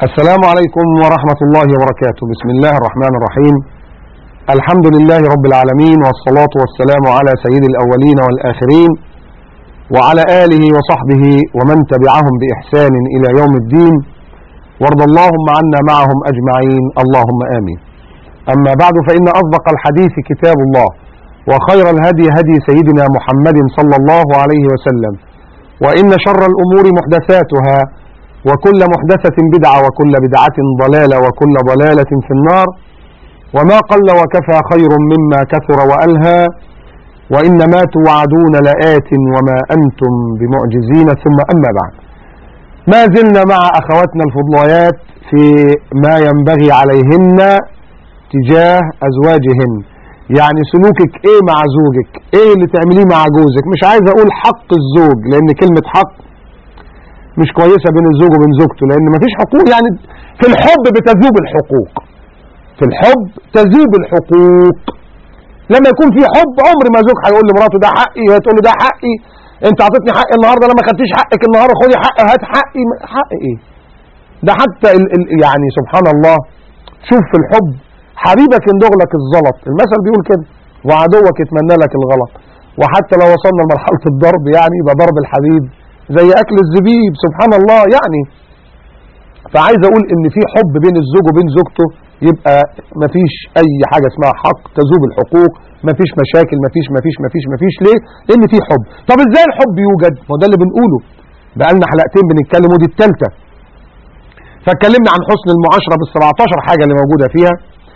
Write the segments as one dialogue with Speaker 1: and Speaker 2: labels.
Speaker 1: السلام عليكم ورحمة الله وبركاته بسم الله الرحمن الرحيم الحمد لله رب العالمين والصلاة والسلام على سيد الأولين والآخرين وعلى آله وصحبه ومن تبعهم بإحسان إلى يوم الدين وارض اللهم عنا معهم أجمعين اللهم آمين أما بعد فإن أصدق الحديث كتاب الله وخير الهدي هدي سيدنا محمد صلى الله عليه وسلم وإن شر الأمور محدثاتها وكل محدثة بدعة وكل بدعة ضلالة وكل ضلالة في النار وما قل وكفى خير مما كثر وألهى وإنما توعدون لآت وما أنتم بمعجزين ثم أما بعد ما زلنا مع أخواتنا الفضليات في ما ينبغي عليهن تجاه أزواجهن يعني سلوكك ايه مع زوجك ايه اللي تعمليه مع جوزك مش عايز اقول حق الزوج لان كلمة حق مش كويسة بين الزوج وبين زوجته لان مفيش حقوق يعني في الحب بتذوب الحقوق في الحب تذوب الحقوق لما يكون في حب عمر ما زوج هيقول لمراته ده حقي وهي تقول له ده حقي انت عطيتني حقي النهارده لما خدتيش حقك النهارده خدي حقي هات حقي حق ايه ده حتى ال ال يعني سبحان الله شوف في الحب حبيبك يندغ لك الزلط المثل بيقول كده وعدوك يتمنى لك الغلط وحتى لو وصلنا لمرحلة الضرب يعني يبقى ضرب الحبيب زي أكل الزبيب سبحان الله يعني فعايز أقول إن في حب بين الزوج وبين زوجته يبقى مفيش أي حاجة اسمها حق تذوب الحقوق مفيش مشاكل مفيش مفيش مفيش مفيش ليه؟ لأن في حب طب إزاي الحب يوجد؟ ما ده اللي بنقوله بقالنا حلقتين بنتكلم ودي الثالثة فاتكلمنا عن حسن المعاشرة بال 17 حاجة اللي موجودة فيها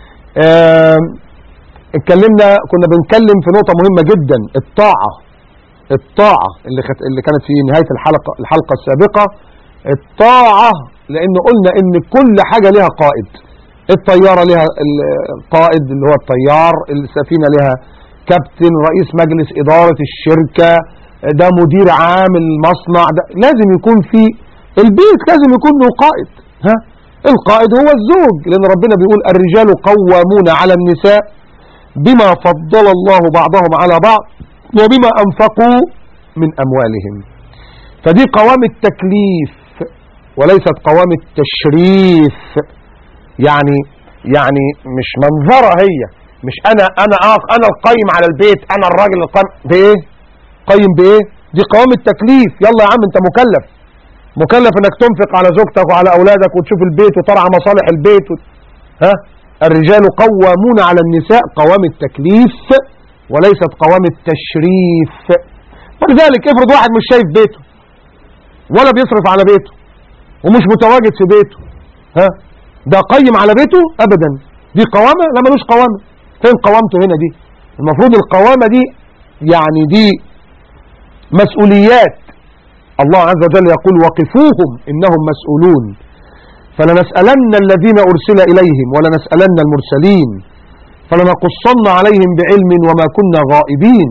Speaker 1: اتكلمنا كنا بنتكلم في نقطة مهمة جدا الطاعة الطاعة اللي خت... اللي كانت في نهاية الحلقة الحلقة السابقة الطاعة لأن قلنا إن كل حاجة لها قائد الطيارة لها القائد اللي هو الطيار السفينة لها كابتن رئيس مجلس إدارة الشركة ده مدير عام المصنع ده لازم يكون في البيت لازم يكون له قائد ها القائد هو الزوج لأن ربنا بيقول الرجال قوامون على النساء بما فضل الله بعضهم على بعض وبما أنفقوا من أموالهم فدي قوام التكليف وليست قوام التشريف يعني يعني مش منظرة هي مش أنا أنا أنا القيم على البيت أنا الراجل القيم بإيه؟ قيم بإيه؟ دي قوام التكليف يلا يا عم أنت مكلف مكلف انك تنفق على زوجتك وعلى اولادك وتشوف البيت وترعى مصالح البيت و... ها الرجال قوامون على النساء قوام التكليف وليست قوام التشريف ولذلك افرض واحد مش شايف بيته ولا بيصرف على بيته ومش متواجد في بيته ها ده قيم على بيته ابدا دي قوامه لا ملوش قوامه فين قوامته هنا دي المفروض القوامه دي يعني دي مسؤوليات الله عز وجل يقول وقفوهم إنهم مسؤولون فلنسألن الذين أرسل إليهم ولنسألن المرسلين فلنقصن عليهم بعلم وما كنا غائبين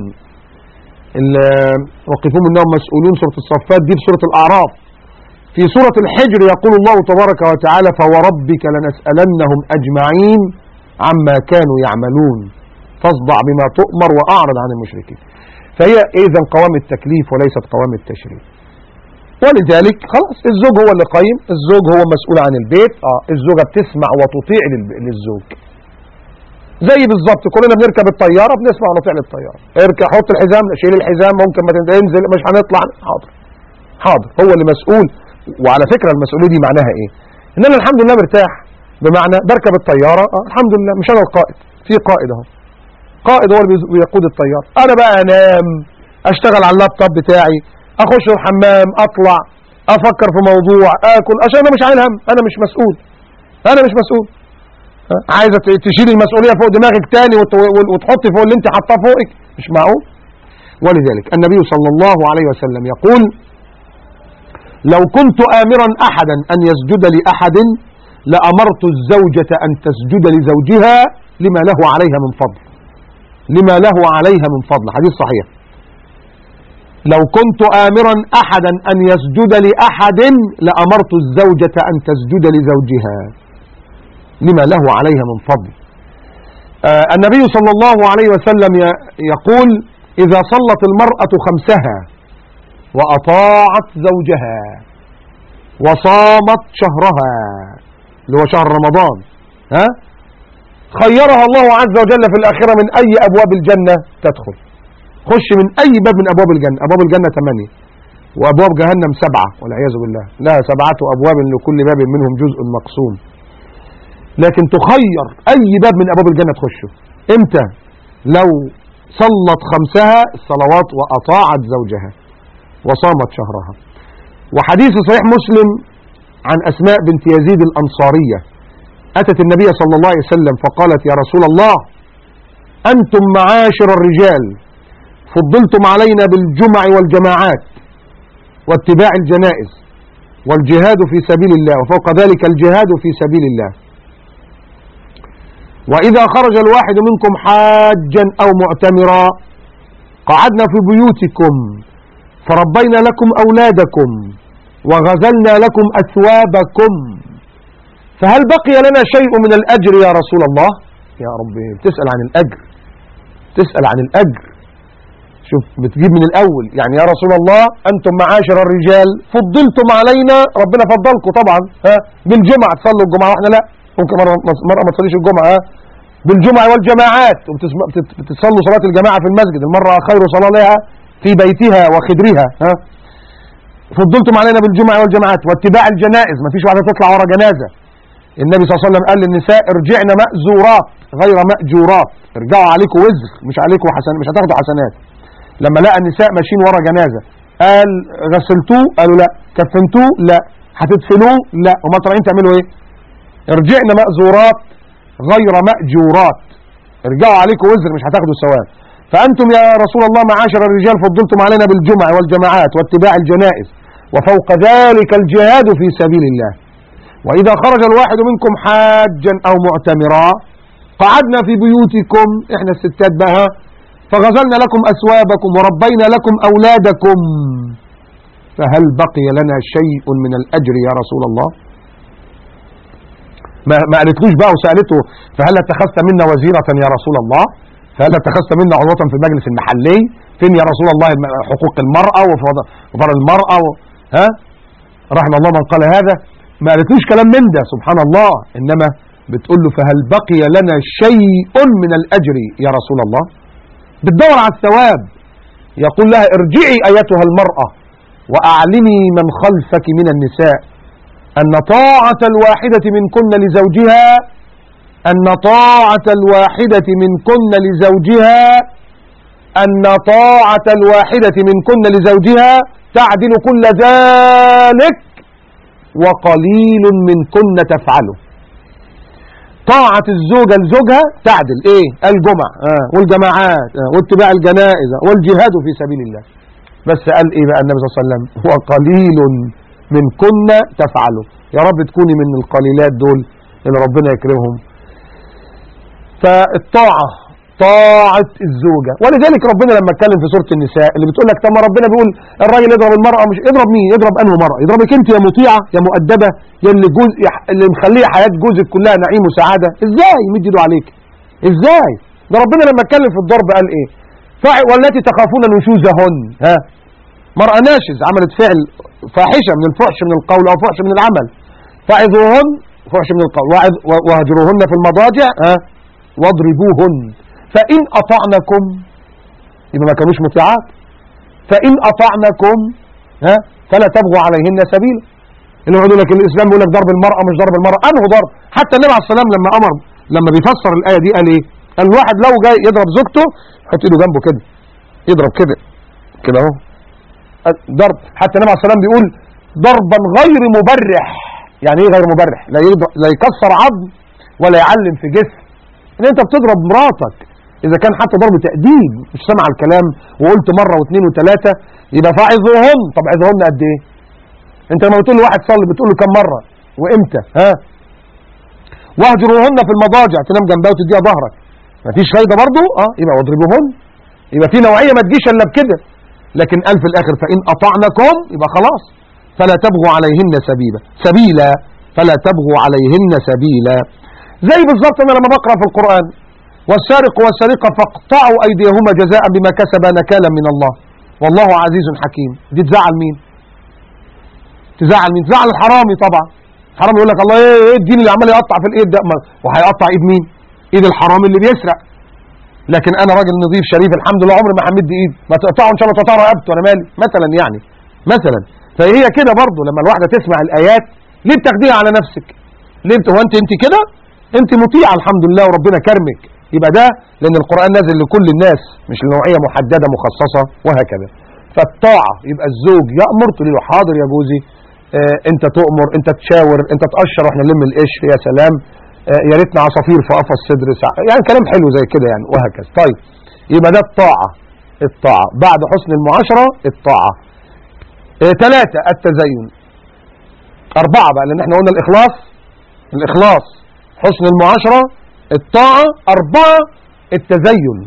Speaker 1: وقفوهم إنهم مسؤولون سورة الصفات دي في سورة الأعراف في سورة الحجر يقول الله تبارك وتعالى فوربك لنسألنهم أجمعين عما كانوا يعملون فاصدع بما تؤمر وأعرض عن المشركين فهي إذا قوام التكليف وليست قوام التشريف ولذلك خلاص الزوج هو اللي قيم الزوج هو مسؤول عن البيت اه الزوجة بتسمع وتطيع للزوج زي بالظبط كلنا بنركب الطيارة بنسمع ونطيع للطيارة اركب حط الحزام شيل الحزام ممكن ما تنزل مش هنطلع حاضر حاضر هو اللي مسؤول وعلى فكرة المسؤولية دي معناها ايه ان انا الحمد لله مرتاح بمعنى بركب الطيارة اه الحمد لله مش انا القائد في قائد اهو قائد هو اللي بيقود الطيارة انا بقى انام اشتغل على اللابتوب بتاعي اخش الحمام اطلع افكر في موضوع اكل عشان انا مش عايل هم انا مش مسؤول انا مش مسؤول عايزه تشيل المسؤوليه فوق دماغك تاني وتحطي فوق اللي انت حاطاه فوقك مش معقول ولذلك النبي صلى الله عليه وسلم يقول لو كنت امرا احدا ان يسجد لاحد لامرت الزوجه ان تسجد لزوجها لما له عليها من فضل لما له عليها من فضل حديث صحيح لو كنت آمرا أحدا أن يسجد لأحد لأمرت الزوجة أن تسجد لزوجها لما له عليها من فضل آه النبي صلى الله عليه وسلم يقول إذا صلت المرأة خمسها وأطاعت زوجها وصامت شهرها اللي هو شهر رمضان ها خيرها الله عز وجل في الآخرة من أي أبواب الجنة تدخل خش من أي باب من أبواب الجنة أبواب الجنة ثمانية وأبواب جهنم سبعة والعياذ بالله لا سبعة أبواب لكل باب منهم جزء مقسوم لكن تخير أي باب من أبواب الجنة تخشه إمتى لو صلت خمسها الصلوات وأطاعت زوجها وصامت شهرها وحديث صحيح مسلم عن أسماء بنت يزيد الأنصارية أتت النبي صلى الله عليه وسلم فقالت يا رسول الله أنتم معاشر الرجال فضلتم علينا بالجمع والجماعات واتباع الجنائز والجهاد في سبيل الله وفوق ذلك الجهاد في سبيل الله وإذا خرج الواحد منكم حاجا أو معتمرا قعدنا في بيوتكم فربينا لكم أولادكم وغزلنا لكم أثوابكم فهل بقي لنا شيء من الأجر يا رسول الله يا ربي تسأل عن الأجر تسأل عن الأجر شوف بتجيب من الأول يعني يا رسول الله أنتم معاشر الرجال فضلتم علينا ربنا فضلكم طبعا ها بالجمعة تصلوا الجمعة واحنا لا ممكن مرة, مرة ما تصليش الجمعة ها بالجمعة والجماعات وبتصلوا صلاة الجماعة في المسجد المرة خير صلاة لها في بيتها وخدرها ها فضلتم علينا بالجمعة والجماعات واتباع الجنائز ما فيش واحدة تطلع ورا جنازة النبي صلى الله عليه وسلم قال للنساء ارجعن مأزورات غير مأجورات ارجعوا عليكم وزر مش عليكم حسن مش هتاخدوا حسنات لما لقى النساء ماشيين ورا جنازة قال غسلتوه قالوا لا كفنتوه لا هتدفنوه لا وما طالعين تعملوا ايه ارجعن مأزورات غير مأجورات ارجعوا عليكم وزر مش هتاخدوا ثواب فأنتم يا رسول الله معاشر الرجال فضلتم علينا بالجمع والجماعات واتباع الجنائز وفوق ذلك الجهاد في سبيل الله وإذا خرج الواحد منكم حاجا أو معتمرا قعدنا في بيوتكم إحنا الستات بها فغزلنا لكم أسوابكم وربينا لكم أولادكم فهل بقي لنا شيء من الأجر يا رسول الله ما, ما قالتلوش بقى وسألته فهل اتخذت منا وزيرة يا رسول الله فهل اتخذت منا عضوة في المجلس المحلي فين يا رسول الله حقوق المرأة وفضل المرأة و... ها رحم الله من قال هذا ما قالتلوش كلام من ده سبحان الله إنما بتقول له فهل بقي لنا شيء من الأجر يا رسول الله بتدور على الثواب يقول لها ارجعي أيتها المرأة وأعلمي من خلفك من النساء أن طاعة الواحدة منكن لزوجها أن طاعة الواحدة منكن لزوجها أن طاعة الواحدة منكن لزوجها تعدل كل ذلك وقليل منكن تفعله طاعة الزوجة لزوجها تعدل ايه الجمع آه والجماعات آه واتباع الجنائز والجهاد في سبيل الله بس قال ايه بقى النبي صلى الله عليه وسلم وقليل منكن تفعله يا رب تكوني من القليلات دول اللي ربنا يكرمهم فالطاعة طاعة الزوجة ولذلك ربنا لما اتكلم في سورة النساء اللي بتقول لك طب ما ربنا بيقول الراجل يضرب المرأة مش يضرب مين يضرب انه مرأة يضربك انت يا مطيعة يا مؤدبة يا اللي جوز اللي مخليه حياة جوزك كلها نعيم وسعادة ازاي يمد ايده عليك ازاي ده ربنا لما اتكلم في الضرب قال ايه والتي تخافون نشوزهن ها مرأة ناشز عملت فعل فاحشة من الفحش من القول او فحش من العمل فعظوهن فحش من القول واهجروهن في المضاجع ها واضربوهن فإن أطعنكم يبقى ما كانوش مطيعات فإن أطعنكم ها فلا تبغوا عليهن سبيلا اللي يقول لك الإسلام بيقول لك ضرب المرأة مش ضرب المرأة أنه ضرب حتى النبي عليه السلام لما أمر لما بيفسر الآية دي قال إيه قال الواحد لو جاي يضرب زوجته يحط إيده جنبه كده يضرب كده كده أهو ضرب حتى النبي عليه السلام بيقول ضربا غير مبرح يعني ايه غير مبرح لا, لا يكسر عظم ولا يعلم في جسم ان انت بتضرب مراتك اذا كان حتى ضرب تأديب مش سمع الكلام وقلت مرة واثنين وثلاثة يبقى فاعظوهن طب عظوهن قد ايه انت لما بتقول لواحد صلي بتقول له كم مرة وامتى ها واهجروهن في المضاجع تنام جنبها وتديها ظهرك مفيش فايدة برضو اه يبقى واضربوهن يبقى في نوعية ما تجيش الا بكده لكن قال في الاخر فان اطعنكم يبقى خلاص فلا تبغوا عليهن سبيلا سبيلا فلا تبغوا عليهن سبيلا زي بالظبط انا لما بقرا في القرآن والسارق والسارقة فاقطعوا أيديهما جزاء بما كسبا نكالا من الله والله عزيز حكيم دي تزعل مين تزعل مين تزعل الحرامي طبعا حرام يقول لك الله ايه ايه الدين اللي عمال يقطع في الايد ده ما- وهيقطع ايد مين ايد الحرام اللي بيسرق لكن انا راجل نظيف شريف الحمد لله عمري ما حمدت ايد ما تقطعوا ان شاء الله تقطعوا رقبته وانا مالي مثلا يعني مثلا فهي كده برضه لما الواحده تسمع الايات ليه بتاخديها على نفسك ليه انت هو انت انت كده انت مطيعه الحمد لله وربنا كرمك يبقى ده لان القران نازل لكل الناس مش لنوعيه محدده مخصصه وهكذا فالطاعه يبقى الزوج يامر تقول له حاضر يا جوزي آه انت تؤمر انت تشاور انت تقشر واحنا نلم القشر يا سلام آه يا ريتنا عصافير في قفص صدر ساعة يعني كلام حلو زي كده يعني وهكذا طيب يبقى ده الطاعه الطاعه بعد حسن المعاشره الطاعه ثلاثة التزين أربعة بقى لأن احنا قلنا الإخلاص الإخلاص حسن المعاشرة الطاعة أربعة التزين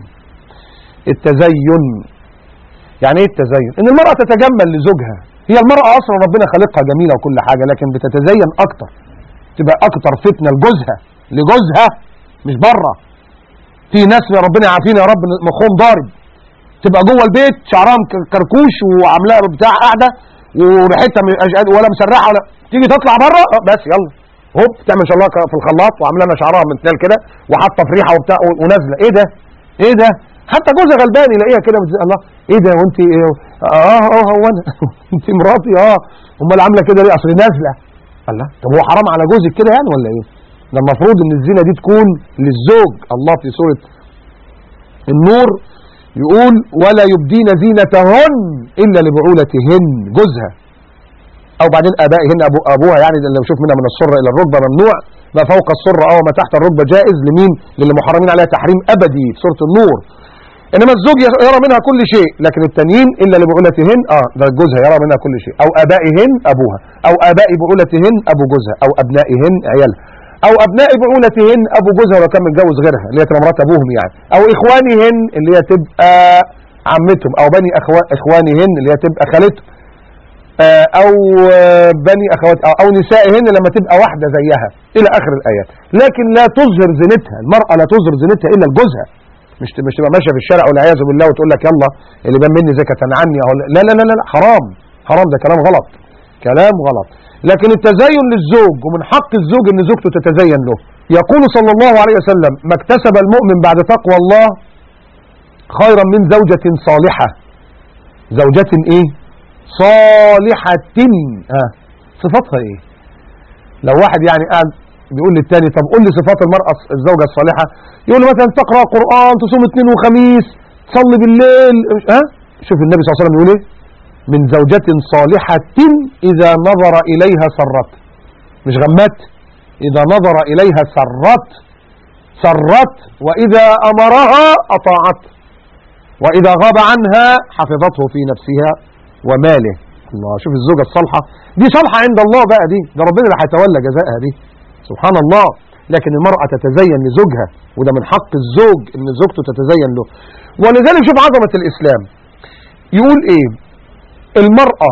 Speaker 1: التزين يعني ايه التزين ان المرأة تتجمل لزوجها هي المرأة اصلا ربنا خلقها جميلة وكل حاجة لكن بتتزين اكتر تبقى اكتر فتنة لجوزها لجوزها مش بره في ناس يا ربنا يعافينا يا رب مخهم ضارب تبقى جوه البيت شعرها مك- كركوش وعاملاها بتاع قاعده وريحتها مش قادر- ولا مسرحه ولا تيجي تطلع بره آه، بس يلا هوب تعمل ان شاء الله في الخلاط وعامله لنا شعرها متنال كده وحاطه في ريحه وبتاع و- ونازله ايه ده؟ ايه ده؟ حتى جوزها غلبان يلاقيها كده بتز- الله ايه ده وانت إيه؟ اه اه هو انا انت مراتي اه امال عامله كده ليه؟ اصل نازله الله طب هو حرام على جوزك كده يعني ولا ايه؟ ده المفروض ان الزينه دي تكون للزوج الله في سوره النور يقول ولا يبدين زينتهن الا لبعولتهن جوزها او بعدين ابائهن أبو ابوها يعني ده اللي بشوف منها من السره الى الركبه ممنوع ما فوق السره او ما تحت الركبه جائز لمين للي محرمين عليها تحريم ابدي في سوره النور انما الزوج يرى منها كل شيء لكن التانيين الا لبعولتهن اه ده جوزها يرى منها كل شيء او ابائهن ابوها او اباء بعولتهن ابو جوزها او ابنائهن عيالها او ابناء بعولتهن ابو جوزها لو كان متجوز غيرها اللي هي تبقى مرات ابوهم يعني او اخوانهن اللي هي تبقى عمتهم او بني أخوا اخوانهن اللي هي تبقى خالتهم آه، او آه، بني اخوات او, أو نسائهن لما تبقى واحده زيها الى اخر الايات لكن لا تظهر زينتها المراه لا تظهر زينتها الا لجوزها مش مش تبقى ماشيه في الشارع والعياذ بالله وتقول لك يلا اللي بان مني زكاه عني او لا لا لا لا, لا حرام حرام ده كلام غلط كلام غلط لكن التزين للزوج ومن حق الزوج ان زوجته تتزين له يقول صلى الله عليه وسلم ما اكتسب المؤمن بعد تقوى الله خيرا من زوجة صالحة زوجة ايه صالحة ها صفاتها ايه لو واحد يعني قاعد بيقول للتاني طب قول لي صفات المرأة الزوجة الصالحة يقول له مثلا تقرأ قرآن تصوم اثنين وخميس تصلي بالليل ها شوف النبي صلى الله عليه وسلم يقول ايه من زوجة صالحة إذا نظر إليها سرت مش غمت إذا نظر إليها سرت سرت وإذا أمرها أطاعت وإذا غاب عنها حفظته في نفسها وماله الله شوف الزوجة الصالحة دي صالحة عند الله بقى دي ده ربنا اللي هيتولى جزائها دي سبحان الله لكن المرأة تتزين لزوجها وده من حق الزوج ان زوجته تتزين له ولذلك شوف عظمة الإسلام يقول ايه المرأة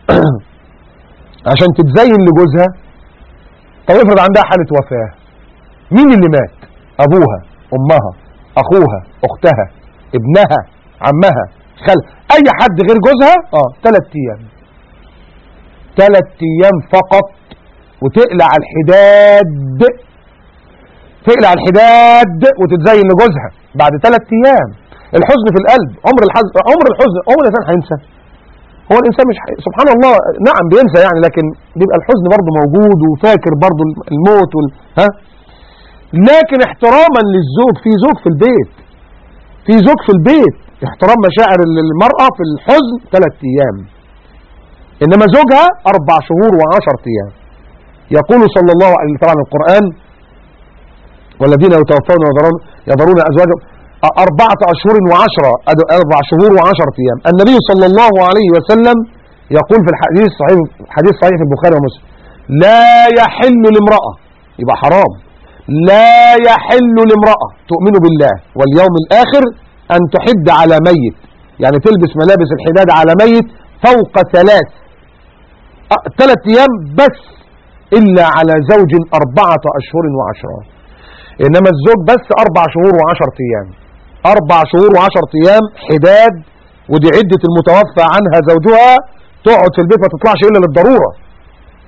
Speaker 1: عشان تتزين لجوزها طب افرض عندها حالة وفاة مين اللي مات ابوها امها اخوها اختها ابنها عمها خال اي حد غير جوزها اه ثلاث ايام ثلاث ايام فقط وتقلع الحداد تقلع الحداد وتتزين لجوزها بعد ثلاث ايام الحزن في القلب عمر الحزن عمر الحزن عمر الانسان هينسى هو الانسان مش حي... سبحان الله نعم بينسى يعني لكن بيبقى الحزن برضه موجود وفاكر برضه الموت وال... ها لكن احتراما للزوج في زوج في البيت في زوج في البيت احترام مشاعر المرأة في الحزن ثلاث ايام انما زوجها اربع شهور وعشر ايام يقول صلى الله عليه طبعا القرآن والذين يتوفون ويذرون يذرون ازواجهم أربعة أشهر وعشرة أربع شهور وعشرة أيام النبي صلى الله عليه وسلم يقول في الحديث صحيح حديث صحيح في البخاري ومسلم لا يحل لامرأة يبقى حرام لا يحل لامرأة تؤمن بالله واليوم الآخر أن تحد على ميت يعني تلبس ملابس الحداد على ميت فوق ثلاث ثلاث أيام بس إلا على زوج أربعة أشهر وعشرة إنما الزوج بس أربع شهور وعشرة أيام أربع شهور وعشرة أيام حداد ودي عدة المتوفى عنها زوجها تقعد في البيت ما تطلعش إلا للضرورة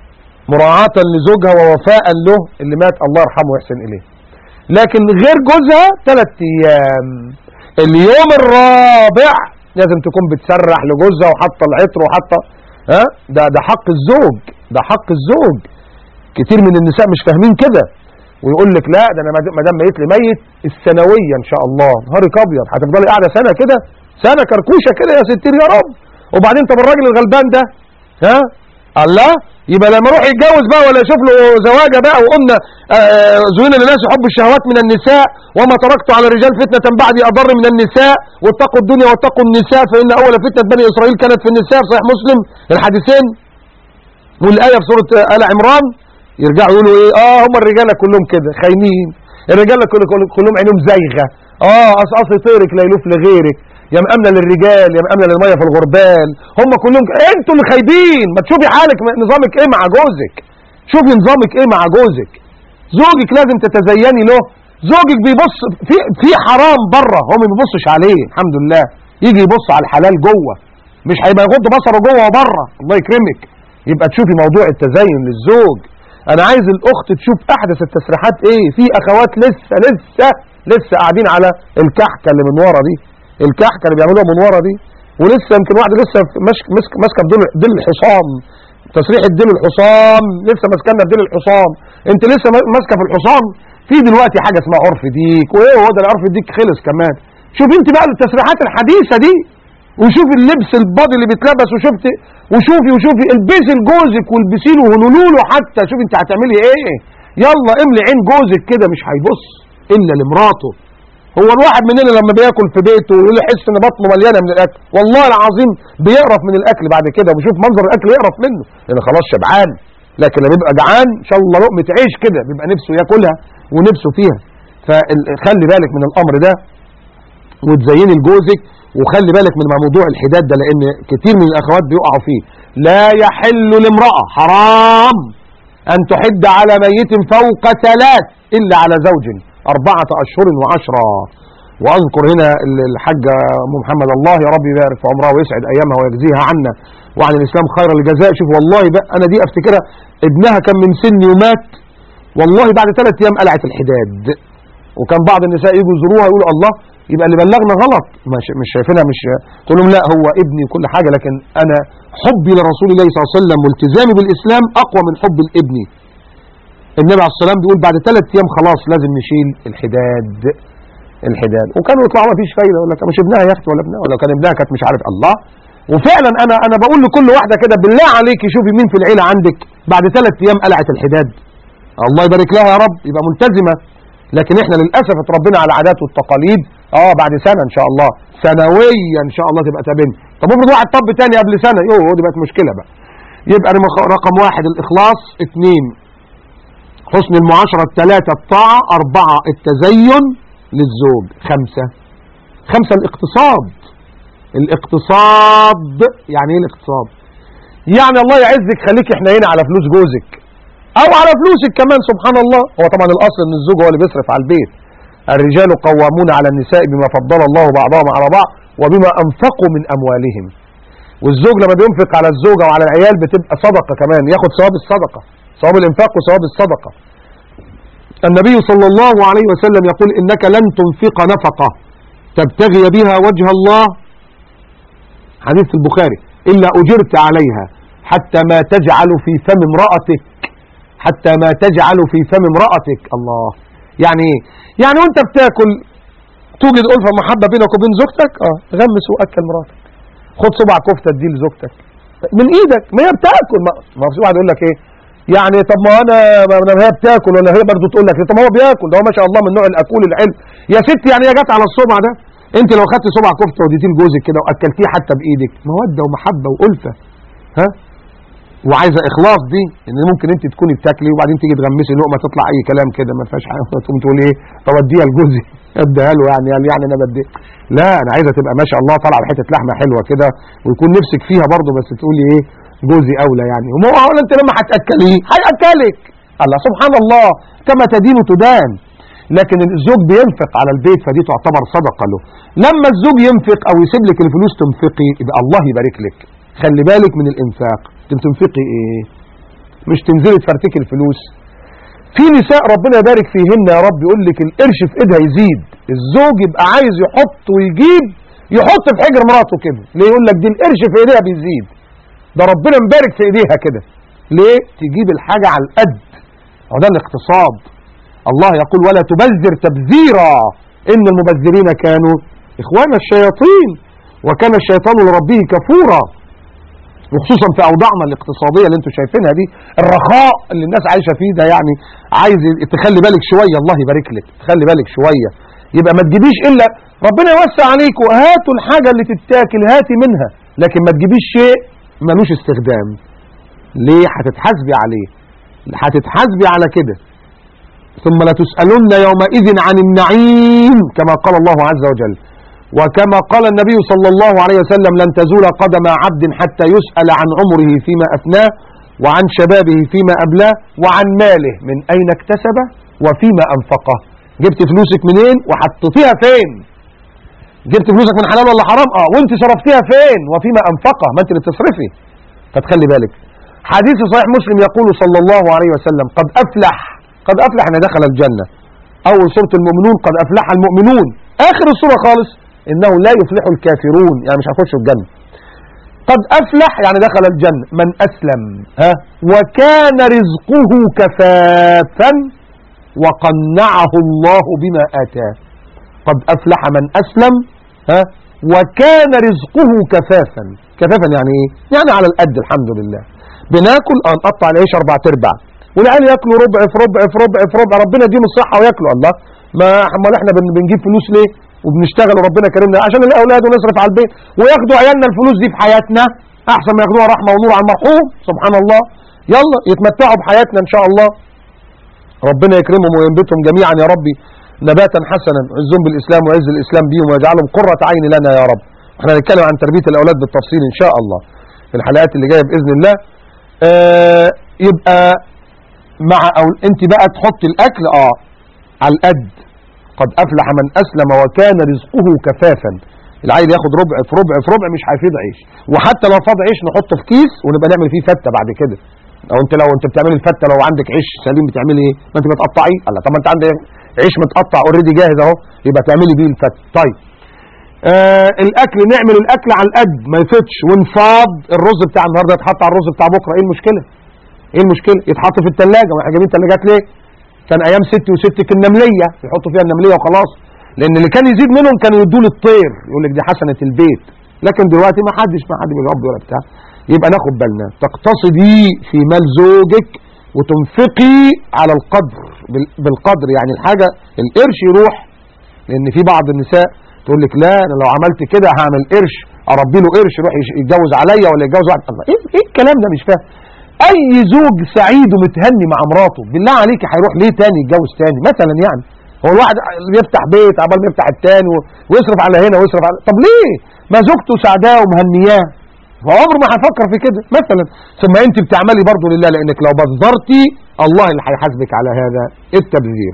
Speaker 1: مراعاة لزوجها ووفاء له اللي مات الله يرحمه ويحسن إليه لكن غير جوزها ثلاث أيام اليوم الرابع لازم تكون بتسرح لجوزها وحاطه العطر وحاطه ها ده ده حق الزوج ده حق الزوج كتير من النساء مش فاهمين كده ويقول لك لا ده انا ما دام ميت لي ميت السنويه ان شاء الله نهارك ابيض هتفضلي قاعده سنه كده سنه كركوشه كده يا ستير يا رب وبعدين طب الراجل الغلبان ده ها الله يبقى لما يروح يتجوز بقى ولا يشوف له زواجه بقى وقمنا زين للناس حب الشهوات من النساء وما تركت على الرجال فتنه بعدي اضر من النساء واتقوا الدنيا واتقوا النساء فان اول فتنه بني اسرائيل كانت في النساء صحيح مسلم الحديثين والايه في سوره ال عمران يرجعوا يقولوا ايه اه هم الرجاله كلهم كده خاينين الرجاله كلهم كلهم عينهم زايغه اه قصقص طيرك لا يلوف لغيرك يا مأمنة للرجال يا مأمنة للمية في الغربال هم كلهم انتوا اللي خايبين ما تشوفي حالك نظامك ايه مع جوزك شوفي نظامك ايه مع جوزك زوجك لازم تتزيني له زوجك بيبص في في حرام بره هو ما بيبصش عليه الحمد لله يجي يبص على الحلال جوه مش هيبقى يغض بصره جوه وبره الله يكرمك يبقى تشوفي موضوع التزين للزوج انا عايز الاخت تشوف احدث التسريحات ايه في اخوات لسه لسه لسه قاعدين على الكحكه اللي من ورا دي الكحكه اللي بيعملوها من ورا دي ولسه يمكن واحده لسه ماسكه ماسك ماسكه بديل ديل الحصان تسريح الديل الحصان لسه ماسكنا بديل الحصان انت لسه ماسكه في الحصان في دلوقتي حاجه اسمها عرف ديك وايه هو ده العرف ديك خلص كمان شوف انت بقى التسريحات الحديثه دي وشوفي اللبس البادي اللي بيتلبس وشفت وشوفي وشوفي البسي لجوزك والبسي له وهلولوا له حتى شوفي انت هتعملي ايه يلا املي عين جوزك كده مش هيبص الا لمراته هو الواحد مننا لما بياكل في بيته ويقول يحس ان بطنه مليانه من الاكل والله العظيم بيقرف من الاكل بعد كده وبيشوف منظر الاكل يقرف منه لان خلاص شبعان لكن لما بيبقى جعان ان شاء الله لقمه عيش كده بيبقى نفسه ياكلها ونفسه فيها فخلي بالك من الامر ده وتزيني لجوزك وخلي بالك من موضوع الحداد ده لان كتير من الاخوات بيقعوا فيه لا يحل لامراه حرام ان تحد على ميت فوق ثلاث الا على زوج أربعة أشهر وعشرة وأذكر هنا الحاجة أم محمد الله يا رب يبارك في عمرها ويسعد أيامها ويجزيها عنا وعن الإسلام خير الجزاء شوف والله بقى أنا دي أفتكرها ابنها كان من سني ومات والله بعد ثلاث أيام قلعت الحداد وكان بعض النساء يجوا يزوروها يقولوا الله يبقى اللي بلغنا غلط مش مش شايفينها مش تقول لهم لا هو ابني وكل حاجه لكن انا حبي لرسول الله صلى الله عليه وسلم والتزامي بالاسلام اقوى من حب الابن النبي عليه الصلاه والسلام بيقول بعد ثلاث ايام خلاص لازم نشيل الحداد الحداد وكانوا يطلعوا ما فيش فايده يقول لك مش ابنها يا اختي ولا ابنها ولا كان ابنها كانت مش عارف الله وفعلا انا انا بقول لكل واحده كده بالله عليك شوفي مين في العيله عندك بعد ثلاث ايام قلعت الحداد الله يبارك لها يا رب يبقى ملتزمه لكن احنا للاسف اتربينا على العادات والتقاليد اه بعد سنه ان شاء الله سنويا ان شاء الله تبقى تبني طب افرض واحد طب تاني قبل سنه يوه دي بقت مشكله بقى يبقى رقم واحد الاخلاص اثنين حسن المعاشرة الثلاثة الطاعة أربعة التزين للزوج خمسة خمسة الاقتصاد الاقتصاد يعني ايه الاقتصاد يعني الله يعزك خليك حنينة على فلوس جوزك او على فلوسك كمان سبحان الله هو طبعا الاصل ان الزوج هو اللي بيصرف على البيت الرجال قوامون على النساء بما فضل الله بعضهم على بعض وبما انفقوا من اموالهم والزوج لما بينفق على الزوجة وعلى العيال بتبقى صدقة كمان ياخد ثواب الصدقة ثواب الانفاق وثواب الصدقة النبي صلى الله عليه وسلم يقول إنك لن تنفق نفقة تبتغي بها وجه الله حديث البخاري إلا أجرت عليها حتى ما تجعل في فم امرأتك حتى ما تجعل في فم امرأتك الله يعني ايه يعني وانت بتاكل توجد ألفة محبة بينك وبين زوجتك اه غمس وأكل مراتك خد صبع كفتة دي لزوجتك من ايدك ما هي بتاكل ما, ما في واحد يقول لك ايه يعني طب ما انا ما هي بتاكل ولا هي برضه تقول لك طب ما هو بياكل ده هو ما شاء الله من نوع الاكول العلم يا ستي يعني هي جت على الصبع ده انت لو خدت صبع كفته وديتيه لجوزك كده واكلتيه حتى بايدك موده ومحبه والفه ها وعايزه اخلاص دي ان ممكن انت تكوني بتاكلي وبعدين تيجي تغمسي لقمه تطلع اي كلام كده ما فيهاش حاجه تقوم تقول ايه طب اديها لجوزي اديها له يعني قال يعني انا بدي لا انا عايزه تبقى ما شاء الله طالعه بحته لحمه حلوه كده ويكون نفسك فيها برضه بس تقولي ايه جوزي اولى يعني وما هو انت لما هتاكليه هياكلك الله سبحان الله كما تدين تدان لكن الزوج بينفق على البيت فدي تعتبر صدقه له لما الزوج ينفق او يسيب لك الفلوس تنفقي يبقى الله يبارك لك خلي بالك من الانفاق تنفقي ايه مش تنزلي تفرتكي الفلوس في نساء ربنا يبارك فيهن يا رب يقول لك القرش في ايدها يزيد الزوج يبقى عايز يحط ويجيب يحط في حجر مراته كده ليه يقول لك دي القرش في ايديها بيزيد ده ربنا مبارك في ايديها كده ليه تجيب الحاجة على القد هو ده الاقتصاد الله يقول ولا تبذر تبذيرا ان المبذرين كانوا اخوان الشياطين وكان الشيطان لربه كفورا وخصوصا في اوضاعنا الاقتصاديه اللي انتم شايفينها دي الرخاء اللي الناس عايشه فيه ده يعني عايز تخلي بالك شويه الله يبارك لك تخلي بالك شويه يبقى ما تجيبيش الا ربنا يوسع عليك وهاتوا الحاجه اللي تتاكل هاتي منها لكن ما تجيبيش شيء ملوش استخدام ليه هتتحاسبي عليه هتتحاسبي على كده ثم لتسألن يومئذ عن النعيم كما قال الله عز وجل وكما قال النبي صلى الله عليه وسلم لن تزول قدم عبد حتى يسأل عن عمره فيما أفناه وعن شبابه فيما أبلاه وعن ماله من أين اكتسبه وفيما أنفقه جبت فلوسك منين وحطيتيها فين جبت فلوسك من حلال ولا حرام اه وانت صرفتيها فين وفيما أنفقه ما انت اللي بتصرفي فتخلي بالك حديث صحيح مسلم يقول صلى الله عليه وسلم قد أفلح قد أفلح أن دخل الجنة أول سورة المؤمنون قد أفلح المؤمنون آخر السورة خالص إنه لا يفلح الكافرون يعني مش هيخشوا الجنة قد أفلح يعني دخل الجنة من أسلم ها وكان رزقه كفافا وقنعه الله بما آتاه قد أفلح من أسلم ها وكان رزقه كفافا كفافا يعني إيه يعني على القد الحمد لله بناكل اه نقطع العيش اربع تربع والعيال ياكلوا ربع في ربع في ربع في ربع ربنا يديهم الصحه وياكلوا الله ما امال احنا بن- بنجيب فلوس ليه وبنشتغل وربنا كرمنا عشان الاولاد ونصرف على البيت وياخدوا عيالنا الفلوس دي في حياتنا احسن ما ياخدوها رحمه ونور على المرحوم سبحان الله يلا يتمتعوا بحياتنا ان شاء الله ربنا يكرمهم وينبتهم جميعا يا ربي نباتا حسنا عزهم بالاسلام وعز الاسلام بيهم ويجعلهم قرة عين لنا يا رب احنا هنتكلم عن تربيه الاولاد بالتفصيل ان شاء الله في الحلقات اللي جايه باذن الله آه يبقى مع أو انت بقى تحط الاكل اه على القد قد افلح من اسلم وكان رزقه كفافا العيل ياخد ربع في ربع في ربع مش هيفيض عيش وحتى لو فاض عيش نحطه في كيس ونبقى نعمل فيه فته بعد كده او انت لو انت بتعملي الفته لو عندك عيش سليم بتعملي ايه ما انت بتقطعيه الله طب ما انت عندك عيش متقطع اوريدي جاهز اهو يبقى تعملي بيه الفته طيب آه الاكل نعمل الاكل على القد ما يفيدش ونفاض الرز بتاع النهارده يتحط على الرز بتاع بكره ايه المشكله ايه المشكله يتحط في الثلاجه ما احنا جايبين ثلاجات ليه كان ايام ستي وستك النمليه يحطوا فيها النمليه وخلاص لان اللي كان يزيد منهم كانوا يدوا للطير يقول لك دي حسنه البيت لكن دلوقتي ما حدش ما حد بيربي ولا بتاع يبقى ناخد بالنا تقتصدي في مال زوجك وتنفقي على القدر بال- بالقدر يعني الحاجه القرش يروح لان في بعض النساء تقول لك لا انا لو عملت كده هعمل قرش اربي له قرش يروح يش- يتجوز عليا ولا يتجوز واحد الله ايه ايه الكلام ده مش فاهم اي زوج سعيد ومتهني مع مراته بالله عليك هيروح ليه تاني يتجوز تاني مثلا يعني هو الواحد يفتح بيت عبال ما يفتح التاني و- ويصرف على هنا ويصرف على طب ليه ما زوجته سعداه ومهنياه فعمره ما هيفكر في كده مثلا ثم انت بتعملي برضه لله لانك لو بذرتي الله اللي هيحاسبك على هذا التبذير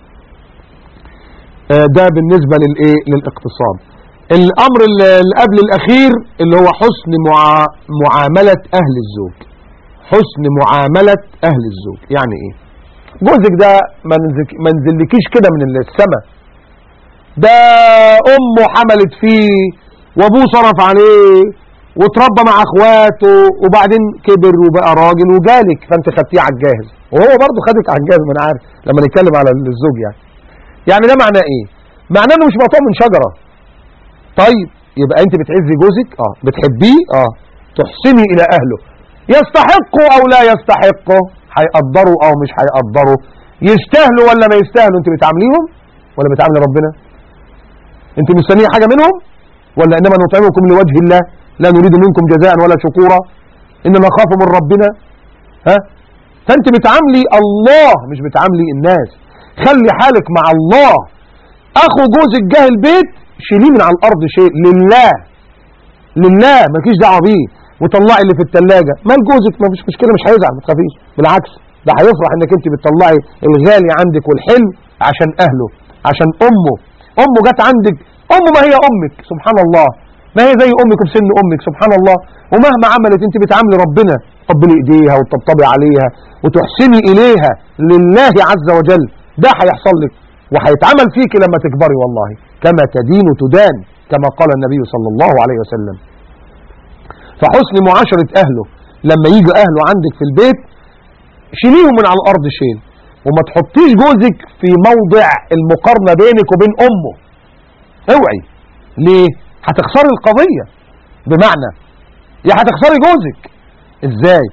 Speaker 1: آه، ده بالنسبة للايه للاقتصاد الامر اللي اللي قبل الاخير اللي هو حسن مع... معاملة اهل الزوج حسن معاملة اهل الزوج يعني ايه جوزك ده ما نزك- ما نزلكيش كده من السماء ده امه حملت فيه وابوه صرف عليه وتربى مع اخواته وبعدين كبر وبقى راجل وجالك فانت خدتيه على الجاهز وهو برضه خدك على الجاهز ما انا عارف لما نتكلم على الزوج يعني يعني ده معناه ايه معناه انه مش مقطوع من شجره طيب يبقى انت بتعزي جوزك اه بتحبيه اه تحسني الى اهله يستحقوا او لا يستحقوا هيقدروا او مش هيقدروا يستاهلوا ولا ما يستاهلوا انت بتعامليهم ولا بتعاملي ربنا انت مستنيه حاجه منهم ولا انما نطعمكم لوجه الله لا نريد منكم جزاء ولا شكورا انما نخاف من ربنا ها فانت بتعاملي الله مش بتعاملي الناس خلي حالك مع الله اخو جوزك جه البيت شيليه من على الارض شيء لله لله مالكيش دعوه بيه وطلعي اللي في الثلاجه مال جوزك ما فيش مشكله مش هيزعل ما تخافيش بالعكس ده هيفرح انك انت بتطلعي الغالي عندك والحلو عشان اهله عشان امه امه جت عندك امه ما هي امك سبحان الله ما هي زي امك وبسن امك سبحان الله ومهما عملت انت بتعاملي ربنا تقبلي ايديها وتطبطبي عليها وتحسني اليها لله عز وجل ده هيحصل لك وهيتعمل فيك لما تكبري والله كما تدين تدان كما قال النبي صلى الله عليه وسلم فحسن معاشرة أهله لما يجي أهله عندك في البيت شيليهم من على الأرض شيل وما تحطيش جوزك في موضع المقارنة بينك وبين أمه اوعي ليه هتخسري القضية بمعنى يا هتخسري جوزك ازاي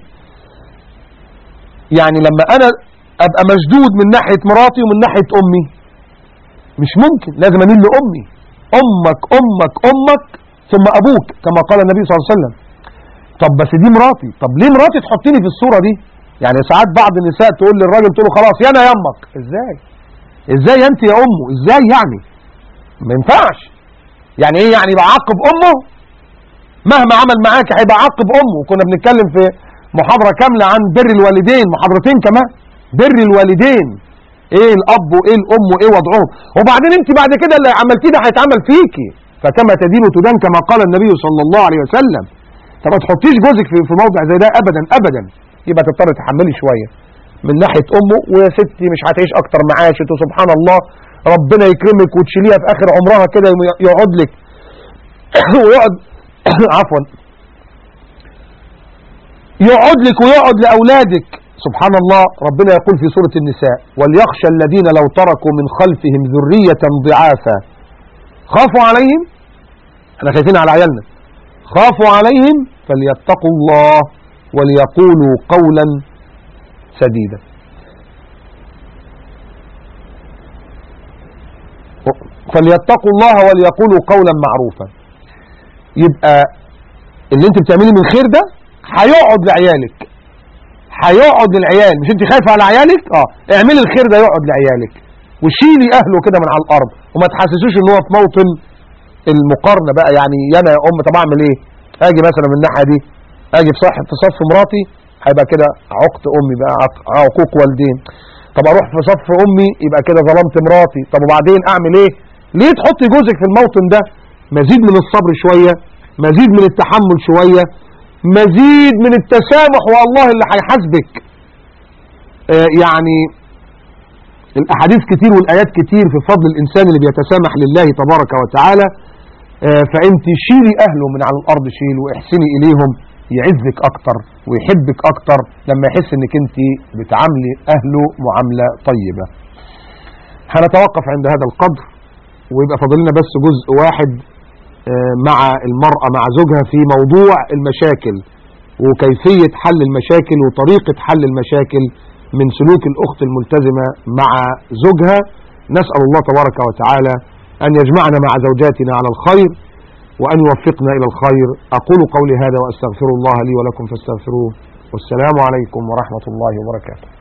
Speaker 1: يعني لما انا ابقى مشدود من ناحية مراتي ومن ناحية امي مش ممكن لازم اميل لامي امك امك امك ثم ابوك كما قال النبي صلى الله عليه وسلم طب بس دي مراتي طب ليه مراتي تحطيني في الصورة دي يعني ساعات بعض النساء تقول للراجل تقول له خلاص يا انا يا امك ازاي ازاي انت يا امه ازاي يعني ما ينفعش يعني ايه يعني بعاقب امه مهما عمل معاك هيبقى عاقب امه كنا بنتكلم في محاضرة كاملة عن بر الوالدين محاضرتين كمان بر الوالدين ايه الاب وايه الام وايه وضعهم وبعدين انت بعد كده اللي عملتيه ده هيتعمل فيكي فكما تدين تدان كما قال النبي صلى الله عليه وسلم فما تحطيش جوزك في في موضع زي ده ابدا ابدا يبقى تضطر تحملي شويه من ناحيه امه ويا ستي مش هتعيش اكتر معاشت وسبحان الله ربنا يكرمك وتشيليها في اخر عمرها كده يقعد لك ويقعد عفوا يقعد لك ويقعد لاولادك سبحان الله ربنا يقول في سورة النساء وليخشى الذين لو تركوا من خلفهم ذرية ضعافا خافوا عليهم احنا خايفين على عيالنا خافوا عليهم فليتقوا الله وليقولوا قولا سديدا فليتقوا الله وليقولوا قولا معروفا يبقى اللي انت بتعمليه من خير ده هيقعد لعيالك هيقعد للعيال مش انت خايفه على عيالك اه اعملي الخير ده يقعد لعيالك وشيلي اهله كده من على الارض وما تحسسوش ان هو في موطن المقارنه بقى يعني يانا يا ام طب اعمل ايه اجي مثلا من الناحيه دي اجي في صح في صف مراتي هيبقى كده عقت امي بقى عق- عقوق والدين طب اروح في صف امي يبقى كده ظلمت مراتي طب وبعدين اعمل ايه ليه تحطي جوزك في الموطن ده مزيد من الصبر شويه مزيد من التحمل شويه مزيد من التسامح والله اللي هيحاسبك آه يعني الاحاديث كتير والايات كتير في فضل الانسان اللي بيتسامح لله تبارك وتعالى آه فانت شيلي اهله من على الارض شيل واحسني اليهم يعزك اكتر ويحبك اكتر لما يحس انك انت بتعاملي اهله معامله طيبه هنتوقف عند هذا القدر ويبقى فاضلنا بس جزء واحد آه، مع المرأة مع زوجها في موضوع المشاكل وكيفية حل المشاكل وطريقة حل المشاكل من سلوك الأخت الملتزمة مع زوجها نسأل الله تبارك وتعالى أن يجمعنا مع زوجاتنا على الخير وأن يوفقنا إلى الخير أقول قولي هذا وأستغفر الله لي ولكم فاستغفروه والسلام عليكم ورحمة الله وبركاته